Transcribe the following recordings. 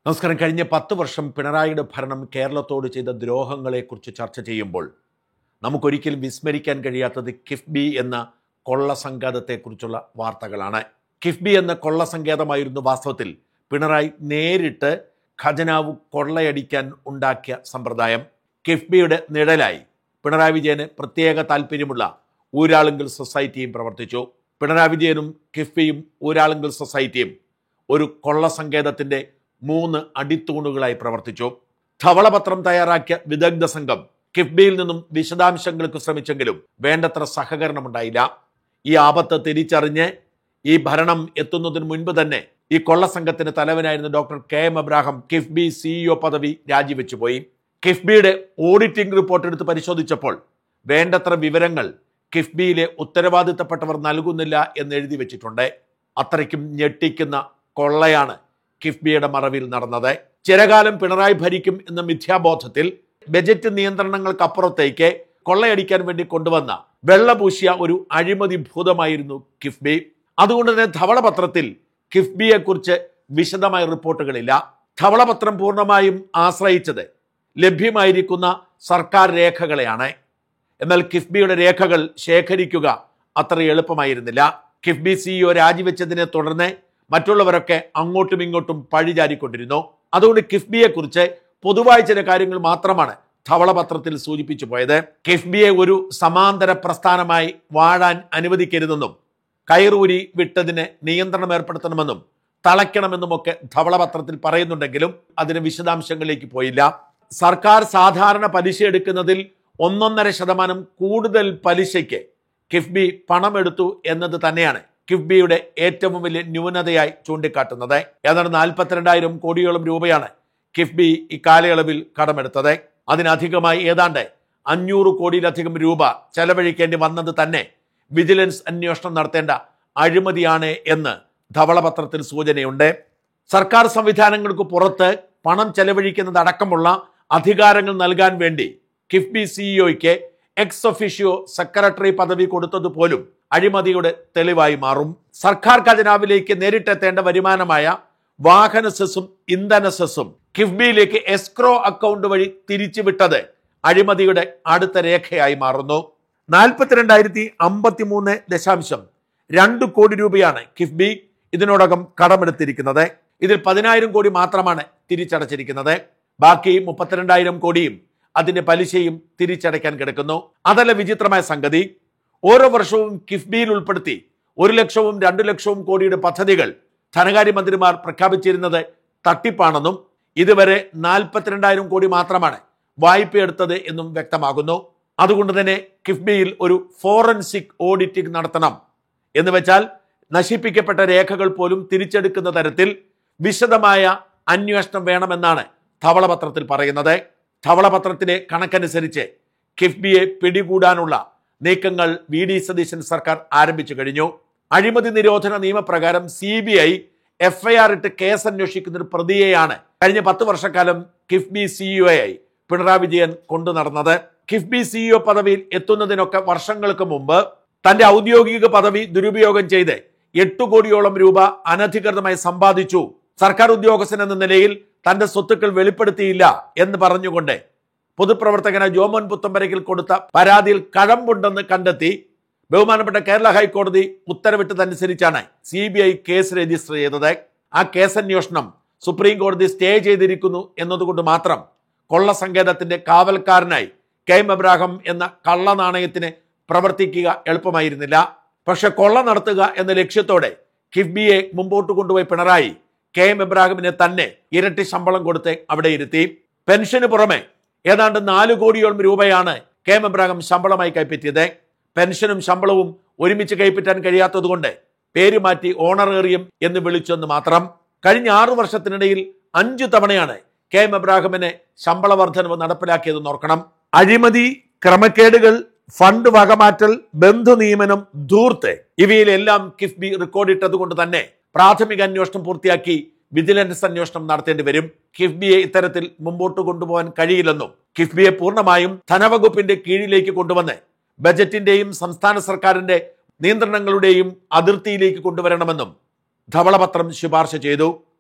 നമസ്കാരം കഴിഞ്ഞ പത്ത് വർഷം പിണറായിയുടെ ഭരണം കേരളത്തോട് ചെയ്ത ദ്രോഹങ്ങളെക്കുറിച്ച് ചർച്ച ചെയ്യുമ്പോൾ നമുക്കൊരിക്കലും വിസ്മരിക്കാൻ കഴിയാത്തത് കിഫ്ബി എന്ന കൊള്ള സങ്കേതത്തെക്കുറിച്ചുള്ള വാർത്തകളാണ് കിഫ്ബി എന്ന കൊള്ള സങ്കേതമായിരുന്നു വാസ്തവത്തിൽ പിണറായി നേരിട്ട് ഖജനാവ് കൊള്ളയടിക്കാൻ ഉണ്ടാക്കിയ സമ്പ്രദായം കിഫ്ബിയുടെ നിഴലായി പിണറായി വിജയന് പ്രത്യേക താല്പര്യമുള്ള ഊരാളുങ്കൽ സൊസൈറ്റിയും പ്രവർത്തിച്ചു പിണറായി വിജയനും കിഫ്ബിയും ഊരാളുങ്കൽ സൊസൈറ്റിയും ഒരു കൊള്ള സങ്കേതത്തിന്റെ മൂന്ന് അടിത്തൂണുകളായി പ്രവർത്തിച്ചു ധവളപത്രം തയ്യാറാക്കിയ വിദഗ്ധ സംഘം കിഫ്ബിയിൽ നിന്നും വിശദാംശങ്ങൾക്ക് ശ്രമിച്ചെങ്കിലും വേണ്ടത്ര സഹകരണമുണ്ടായില്ല ഈ ആപത്ത് തിരിച്ചറിഞ്ഞ് ഈ ഭരണം എത്തുന്നതിന് മുൻപ് തന്നെ ഈ കൊള്ള സംഘത്തിന് തലവനായിരുന്ന doctor K M Abraham KIIFB CEO പദവി രാജിവെച്ചുപോയി കിഫ്ബിയുടെ ഓഡിറ്റിംഗ് റിപ്പോർട്ട് എടുത്ത് പരിശോധിച്ചപ്പോൾ വേണ്ടത്ര വിവരങ്ങൾ കിഫ്ബിയിലെ ഉത്തരവാദിത്തപ്പെട്ടവർ നൽകുന്നില്ല എന്ന് എഴുതി വെച്ചിട്ടുണ്ട് അത്രയ്ക്കും ഞെട്ടിക്കുന്ന കൊള്ളയാണ് കിഫ്ബിയുടെ മറവിൽ നടന്നത് ചിരകാലം പിണറായി ഭരിക്കും എന്ന മിഥ്യാബോധത്തിൽ ബജറ്റ് നിയന്ത്രണങ്ങൾക്കപ്പുറത്തേക്ക് കൊള്ളയടിക്കാൻ വേണ്ടി കൊണ്ടുവന്ന വെള്ളപൂശിയ ഒരു അഴിമതി ഭൂതമായിരുന്നു കിഫ്ബി അതുകൊണ്ട് തന്നെ ധവളപത്രത്തിൽ കിഫ്ബിയെക്കുറിച്ച് വിശദമായ റിപ്പോർട്ടുകളില്ല ധവളപത്രം പൂർണ്ണമായും ആശ്രയിച്ചത് ലഭ്യമായിരിക്കുന്ന സർക്കാർ രേഖകളെയാണ് എന്നാൽ കിഫ്ബിയുടെ രേഖകൾ ശേഖരിക്കുക അത്ര എളുപ്പമായിരുന്നില്ല കിഫ്ബി സിഇഒ രാജിവെച്ചതിനെ തുടർന്ന് മറ്റുള്ളവരൊക്കെ അങ്ങോട്ടും ഇങ്ങോട്ടും പഴിചാരിക്കൊണ്ടിരുന്നു അതുകൊണ്ട് കിഫ്ബിയെ കുറിച്ച് പൊതുവായ ചില കാര്യങ്ങൾ മാത്രമാണ് ധവളപത്രത്തിൽ സൂചിപ്പിച്ചു പോയത് കിഫ്ബിയെ ഒരു സമാന്തര പ്രസ്ഥാനമായി വാഴാൻ അനുവദിക്കരുതെന്നും കയറൂരി വിട്ടതിന് നിയന്ത്രണം ഏർപ്പെടുത്തണമെന്നും തളയ്ക്കണമെന്നുമൊക്കെ ധവളപത്രത്തിൽ പറയുന്നുണ്ടെങ്കിലും അതിന് വിശദാംശങ്ങളിലേക്ക് പോയില്ല സർക്കാർ സാധാരണ പലിശ എടുക്കുന്നതിൽ ഒന്നൊന്നര ശതമാനം കൂടുതൽ പലിശയ്ക്ക് കിഫ്ബി പണമെടുത്തു എന്നത് തന്നെയാണ് കിഫ്ബിയുടെ ഏറ്റവും വലിയ ന്യൂനതയായി ചൂണ്ടിക്കാട്ടുന്നത് ഏതാണ്ട് നാൽപ്പത്തിരണ്ടായിരം കോടിയോളം രൂപയാണ് കിഫ്ബി ഇക്കാലയളവിൽ കടമെടുത്തത് അതിനധികമായി ഏതാണ്ട് അഞ്ഞൂറ് കോടിയിലധികം രൂപ ചെലവഴിക്കേണ്ടി വന്നത് തന്നെ വിജിലൻസ് അന്വേഷണം നടത്തേണ്ട അഴിമതിയാണ് എന്ന് ധവളപത്രത്തിൽ സൂചനയുണ്ട് സർക്കാർ സംവിധാനങ്ങൾക്ക് പുറത്ത് പണം ചെലവഴിക്കുന്നതടക്കമുള്ള അധികാരങ്ങൾ നൽകാൻ വേണ്ടി കിഫ്ബി സിഇഒയ്ക്ക് എക്സ് ഒഫീഷ്യോ സെക്രട്ടറി പദവി കൊടുത്തതുപോലും അഴിമതിയുടെ തെളിവായി മാറും സർക്കാർ ഖജനാവിലേക്ക് നേരിട്ടെത്തേണ്ട വരുമാനമായ വാഹന സെസ്സും ഇന്ധന സെസ്സും കിഫ്ബിയിലേക്ക് എസ്ക്രോ അക്കൗണ്ട് വഴി തിരിച്ചുവിട്ടത് അഴിമതിയുടെ അടുത്ത രേഖയായി മാറുന്നു നാൽപ്പത്തിരണ്ടായിരത്തി അമ്പത്തി മൂന്ന് ദശാംശം രണ്ട് കോടി രൂപയാണ് കിഫ്ബി ഇതിനോടകം കടമെടുത്തിരിക്കുന്നത് ഇതിൽ പതിനായിരം കോടി മാത്രമാണ് തിരിച്ചടച്ചിരിക്കുന്നത് ബാക്കി മുപ്പത്തിരണ്ടായിരം കോടിയും അതിന്റെ പലിശയും തിരിച്ചടയ്ക്കാൻ കിടക്കുന്നു അതല്ല വിചിത്രമായ സംഗതി ഓരോ വർഷവും കിഫ്ബിയിൽ ഉൾപ്പെടുത്തി ഒരു ലക്ഷവും രണ്ടു ലക്ഷവും കോടിയുടെ പദ്ധതികൾ ധനകാര്യമന്ത്രിമാർ പ്രഖ്യാപിച്ചിരുന്നത് തട്ടിപ്പാണെന്നും ഇതുവരെ നാൽപ്പത്തിരണ്ടായിരം കോടി മാത്രമാണ് വായ്പയെടുത്തത് എന്നും വ്യക്തമാകുന്നു അതുകൊണ്ട് തന്നെ കിഫ്ബിയിൽ ഒരു ഫോറൻസിക് ഓഡിറ്റിംഗ് നടത്തണം എന്ന് വെച്ചാൽ നശിപ്പിക്കപ്പെട്ട രേഖകൾ പോലും തിരിച്ചെടുക്കുന്ന തരത്തിൽ വിശദമായ അന്വേഷണം വേണമെന്നാണ് ധവളപത്രത്തിൽ പറയുന്നത് ധവളപത്രത്തിലെ കണക്കനുസരിച്ച് കിഫ്ബിയെ പിടികൂടാനുള്ള നീക്കങ്ങൾ വി ഡി സതീശൻ സർക്കാർ ആരംഭിച്ചു കഴിഞ്ഞു അഴിമതി നിരോധന നിയമപ്രകാരം സി ബി ഐ എഫ്ഐആർ ഇട്ട് കേസ് അന്വേഷിക്കുന്ന ഒരു പ്രതിയെയാണ് കഴിഞ്ഞ പത്ത് വർഷക്കാലം കിഫ്ബി സിഇഒ ആയി പിണറായി വിജയൻ കൊണ്ടു നടന്നത് കിഫ്ബി സിഇഒ പദവിയിൽ എത്തുന്നതിനൊക്കെ വർഷങ്ങൾക്ക് മുമ്പ് തന്റെ ഔദ്യോഗിക പദവി ദുരുപയോഗം ചെയ്ത് എട്ടു കോടിയോളം രൂപ അനധികൃതമായി സമ്പാദിച്ചു സർക്കാർ ഉദ്യോഗസ്ഥൻ എന്ന നിലയിൽ തന്റെ സ്വത്തുക്കൾ വെളിപ്പെടുത്തിയില്ല എന്ന് പറഞ്ഞുകൊണ്ട് പൊതുപ്രവർത്തകനായ ജോമോൻ പുത്തമ്പരയ്ക്കൽ കൊടുത്ത പരാതിയിൽ കഴമ്പുണ്ടെന്ന് കണ്ടെത്തി ബഹുമാനപ്പെട്ട കേരള ഹൈക്കോടതി ഉത്തരവിട്ടതനുസരിച്ചാണ് C B I case register ചെയ്തത് ആ കേസന്വേഷണം സുപ്രീം കോടതി സ്റ്റേ ചെയ്തിരിക്കുന്നു എന്നതുകൊണ്ട് മാത്രം കൊള്ള സങ്കേതത്തിന്റെ കാവൽക്കാരനായി കെ എം എബ്രാഹിം എന്ന കള്ള നാണയത്തിന് പ്രവർത്തിക്കുക എളുപ്പമായിരുന്നില്ല പക്ഷെ കൊള്ള നടത്തുക എന്ന ലക്ഷ്യത്തോടെ കിഫ്ബിയെ മുമ്പോട്ട് കൊണ്ടുപോയി പിണറായി കെ എം എബ്രാഹിമിനെ തന്നെ ഇരട്ടി ശമ്പളം കൊടുത്ത് അവിടെ ഇരുത്തി പെൻഷന് പുറമെ ഏതാണ്ട് നാല് കോടിയോളം രൂപയാണ് കെ എം എബ്രാഹിം ശമ്പളമായി കൈപ്പറ്റിയത് പെൻഷനും ശമ്പളവും ഒരുമിച്ച് കൈപ്പറ്റാൻ കഴിയാത്തതുകൊണ്ട് പേര് മാറ്റി ഓണറേറിയം എന്ന് വിളിച്ചെന്ന് മാത്രം കഴിഞ്ഞ ആറു വർഷത്തിനിടയിൽ അഞ്ചു തവണയാണ് കെ എം എബ്രാഹിമിന് ശമ്പള വർധനവ് നടപ്പിലാക്കിയതെന്ന് ഓർക്കണം അഴിമതി ക്രമക്കേടുകൾ ഫണ്ട് വകമാറ്റൽ ബന്ധു നിയമനം ധൂർത്ത് ഇവയിലെല്ലാം കിഫ്ബി റെക്കോർഡിട്ടത് കൊണ്ട് തന്നെ പ്രാഥമിക അന്വേഷണം പൂർത്തിയാക്കി വിജിലൻസ് അന്വേഷണം നടത്തേണ്ടി വരും കിഫ്ബിയെ ഇത്തരത്തിൽ മുമ്പോട്ട് കൊണ്ടുപോകാൻ കഴിയില്ലെന്നും കിഫ്ബിയെ പൂർണ്ണമായും ധനവകുപ്പിന്റെ കീഴിലേക്ക് കൊണ്ടുവന്ന് ബജറ്റിന്റെയും സംസ്ഥാന സർക്കാരിന്റെ നിയന്ത്രണങ്ങളുടെയും അതിർത്തിയിലേക്ക് കൊണ്ടുവരണമെന്നും ധവളപത്രം ശുപാർശ ചെയ്തു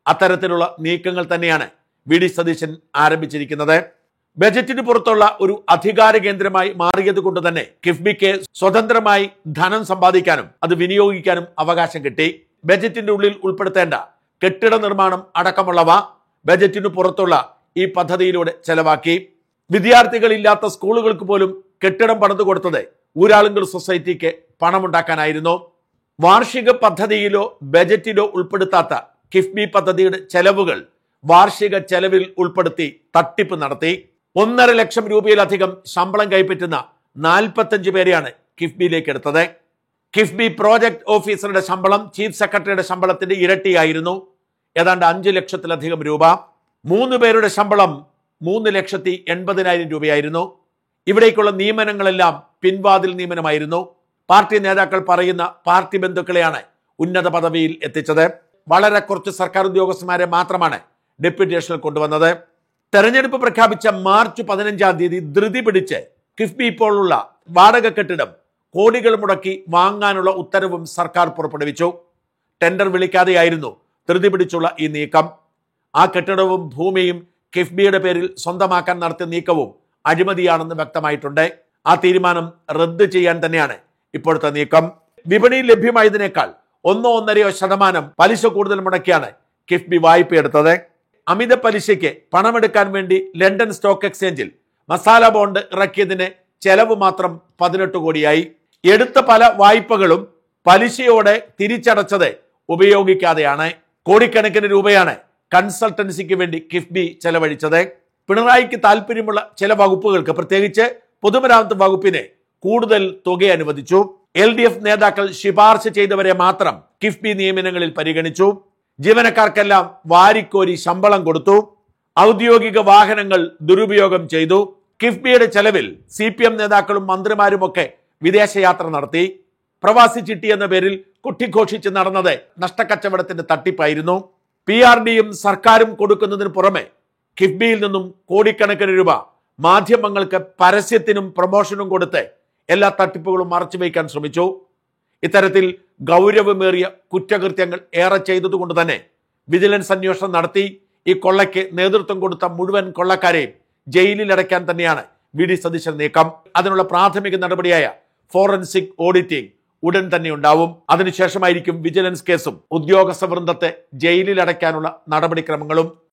അത്തരത്തിലുള്ള നീക്കങ്ങൾ തന്നെയാണ് വി ഡി സതീശൻ ആരംഭിച്ചിരിക്കുന്നത് ബജറ്റിന് പുറത്തുള്ള ഒരു അധികാര കേന്ദ്രമായി മാറിയത് കൊണ്ട് തന്നെ കിഫ്ബിക്ക് സ്വതന്ത്രമായി ധനം സമ്പാദിക്കാനും അത് വിനിയോഗിക്കാനും അവകാശം കിട്ടി ബജറ്റിന്റെ ഉള്ളിൽ ഉൾപ്പെടുത്തേണ്ട കെട്ടിട നിർമ്മാണം അടക്കമുള്ളവ ബജറ്റിന് പുറത്തുള്ള ഈ പദ്ധതിയിലൂടെ ചെലവാക്കി വിദ്യാർത്ഥികളില്ലാത്ത സ്കൂളുകൾക്ക് പോലും കെട്ടിടം പണിതു കൊടുത്തത് ഊരാളുങ്കൽ സൊസൈറ്റിക്ക് പണമുണ്ടാക്കാനായിരുന്നു വാർഷിക പദ്ധതിയിലോ ബജറ്റിലോ ഉൾപ്പെടുത്താത്ത കിഫ്ബി പദ്ധതിയുടെ ചെലവുകൾ വാർഷിക ചെലവിൽ ഉൾപ്പെടുത്തി തട്ടിപ്പ് നടത്തി ഒന്നര ലക്ഷം രൂപയിലധികം ശമ്പളം കൈപ്പറ്റുന്ന നാൽപ്പത്തഞ്ച് പേരെയാണ് കിഫ്ബിയിലേക്ക് എടുത്തത് കിഫ്ബി പ്രോജക്ട് ഓഫീസറുടെ ശമ്പളം ചീഫ് സെക്രട്ടറിയുടെ ശമ്പളത്തിന്റെ ഇരട്ടിയായിരുന്നു ഏതാണ്ട് അഞ്ച് ലക്ഷത്തിലധികം രൂപ മൂന്ന് പേരുടെ ശമ്പളം മൂന്ന് ലക്ഷത്തി എൺപതിനായിരം രൂപയായിരുന്നു ഇവിടേക്കുള്ള നിയമനങ്ങളെല്ലാം പിൻവാതിൽ നിയമനമായിരുന്നു പാർട്ടി നേതാക്കൾ പറയുന്ന പാർട്ടി ബന്ധുക്കളെയാണ് ഉന്നത പദവിയിൽ എത്തിച്ചത് വളരെ കുറച്ച് സർക്കാർ ഉദ്യോഗസ്ഥന്മാരെ മാത്രമാണ് ഡെപ്യൂട്ടേഷനിൽ കൊണ്ടുവന്നത് തെരഞ്ഞെടുപ്പ് പ്രഖ്യാപിച്ച മാർച്ച് പതിനഞ്ചാം തീയതി ധൃതി പിടിച്ച് കിഫ്ബി ഇപ്പോഴുള്ള വാടക കെട്ടിടം കോടികൾ മുടക്കി വാങ്ങാനുള്ള ഉത്തരവും സർക്കാർ പുറപ്പെടുവിച്ചു ടെൻഡർ വിളിക്കാതെയായിരുന്നു ധൃതി പിടിച്ചുള്ള ഈ നീക്കം ആ കെട്ടിടവും ഭൂമിയും കിഫ്ബിയുടെ പേരിൽ സ്വന്തമാക്കാൻ നടത്തിയ നീക്കവും അഴിമതിയാണെന്ന് വ്യക്തമായിട്ടുണ്ട് ആ തീരുമാനം റദ്ദ് ചെയ്യാൻ തന്നെയാണ് ഇപ്പോഴത്തെ നീക്കം വിപണിയിൽ ലഭ്യമായതിനേക്കാൾ ഒന്നോ ഒന്നരയോ ശതമാനം പലിശ കൂടുതൽ മുടക്കിയാണ് കിഫ്ബി വായ്പയെടുത്തത് അമിത പലിശയ്ക്ക് പണമെടുക്കാൻ വേണ്ടി ലണ്ടൻ സ്റ്റോക്ക് എക്സ്ചേഞ്ചിൽ മസാല ബോണ്ട് ഇറക്കിയതിന് ചെലവ് മാത്രം പതിനെട്ട് കോടിയായി എടുത്ത പല വായ്പകളും പലിശയോടെ തിരിച്ചടച്ചത് ഉപയോഗിക്കാതെയാണ് കോടിക്കണക്കിന് രൂപയാണ് കൺസൾട്ടൻസിക്ക് വേണ്ടി കിഫ്ബി ചെലവഴിച്ചത് പിണറായിക്ക് താല്പര്യമുള്ള ചില വകുപ്പുകൾക്ക് പ്രത്യേകിച്ച് പൊതുമരാമത്ത് വകുപ്പിന് കൂടുതൽ തുക അനുവദിച്ചു എൽ ഡി എഫ് നേതാക്കൾ ശുപാർശ ചെയ്തവരെ മാത്രം കിഫ്ബി നിയമനങ്ങളിൽ പരിഗണിച്ചു ജീവനക്കാർക്കെല്ലാം വാരിക്കോരി ശമ്പളം കൊടുത്തു ഔദ്യോഗിക വാഹനങ്ങൾ ദുരുപയോഗം ചെയ്തു കിഫ്ബിയുടെ ചെലവിൽ സി പി എം നേതാക്കളും മന്ത്രിമാരുമൊക്കെ വിദേശയാത്ര നടത്തി പ്രവാസി ചിട്ടി എന്ന പേരിൽ കുട്ടിഘോഷിച്ച് നടന്നത് നഷ്ടക്കച്ചവടത്തിന്റെ തട്ടിപ്പായിരുന്നു പി ആർ ഡിയും സർക്കാരും കൊടുക്കുന്നതിന് പുറമെ കിഫ്ബിയിൽ നിന്നും കോടിക്കണക്കിന് രൂപ മാധ്യമങ്ങൾക്ക് പരസ്യത്തിനും പ്രൊമോഷനും കൊടുത്ത് എല്ലാ തട്ടിപ്പുകളും മറച്ചുവെക്കാൻ ശ്രമിച്ചു ഇത്തരത്തിൽ ഗൗരവമേറിയ കുറ്റകൃത്യങ്ങൾ ഏറെ ചെയ്തതുകൊണ്ട് തന്നെ വിജിലൻസ് അന്വേഷണം നടത്തി ഈ കൊള്ളയ്ക്ക് നേതൃത്വം കൊടുത്ത മുഴുവൻ കൊള്ളക്കാരെയും ജയിലിൽ അടയ്ക്കാൻ തന്നെയാണ് വി ഡി സതീശൻ നീക്കം അതിനുള്ള പ്രാഥമിക നടപടിയായ ഫോറൻസിക് ഓഡിറ്റിംഗ് ഉടൻ തന്നെ ഉണ്ടാവും അതിനുശേഷമായിരിക്കും വിജിലൻസ് കേസും ഉദ്യോഗസ്ഥ വൃന്ദത്തെ ജയിലിൽ അടയ്ക്കാനുള്ള നടപടിക്രമങ്ങളും